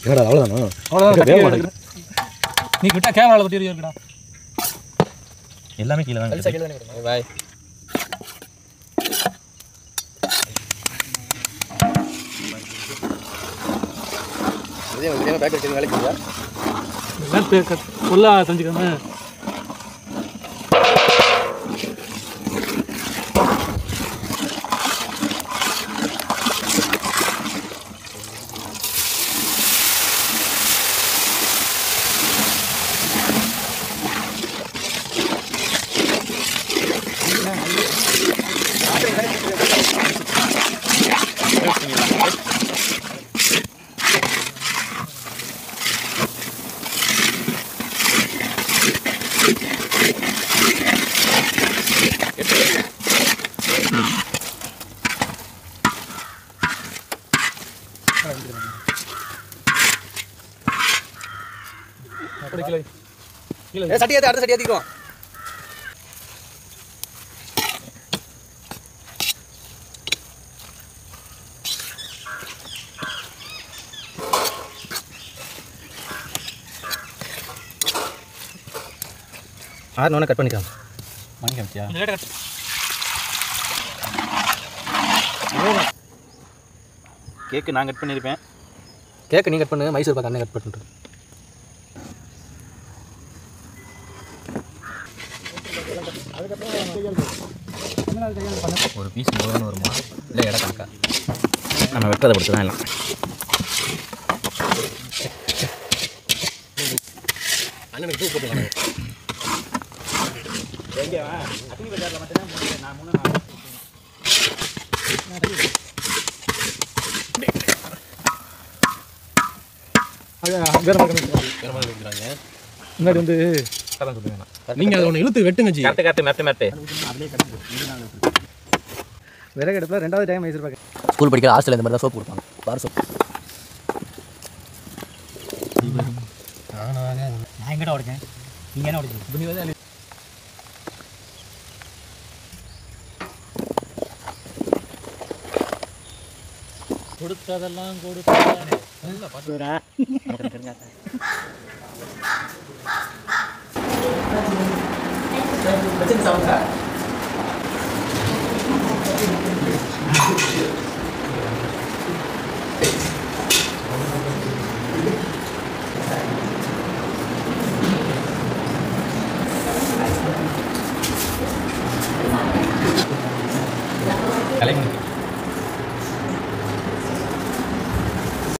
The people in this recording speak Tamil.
என்னடா அவ்வளோதானா அவ்வளோதான் வேக கட்டி மாட்டேங்குது. நீ கிட்ட கேமராவில் பற்றி இருக்குடா எல்லாமே கீழே தான் பாய் இதே இதே பேக் வச்சு வேலைக்கு போறியா? எல்லாம் ஃபுல்லாக தெரிஞ்சுக்கணும் அப்படி கிளை ஏய், சட்டி ஏத்து, அடுத்த சட்டி ஏத்திக்குவோம். ஆறுனோடனே கட் பண்ணிக்கலாம் மணி காமிச்சியா லேட்டாக கட்டு கேக்கு நான் கட் பண்ணியிருப்பேன் கேக்கு நீ கட் பண்ணு மைசூர் பாக்கு அண்ணன் கட் பண்ணிட்டு ஒரு பீஸ் முழுவதும் வருமா இல்லை இடம் கணக்கா நம்ம வெட்டுறதை பொறுத்து தான் எல்லாம் அண்ணனுக்கு டூ போட்டு அது வேறு பக்கம் முன்னாடி வந்து நீங்கள் அதை ஒன்று இழுத்து வெட்டுங்க ஜி கரெக்டு கரெக்டு மெட்டு மெட்டு விறகு அடுப்பில் ரெண்டாவது டைம் மைசூர் பாக்கு ஸ்கூல் படிக்கிற ஹாஸ்டலில் இந்த மாதிரி தான் சோப்பு கொடுப்பாங்க பார் சோப்பு நான் எங்கடா உடைச்சேன் நீங்கள் என்ன உடைச்சீங்க கொடுத்ததெல்லாம் கொடுத்தா கலைஞர்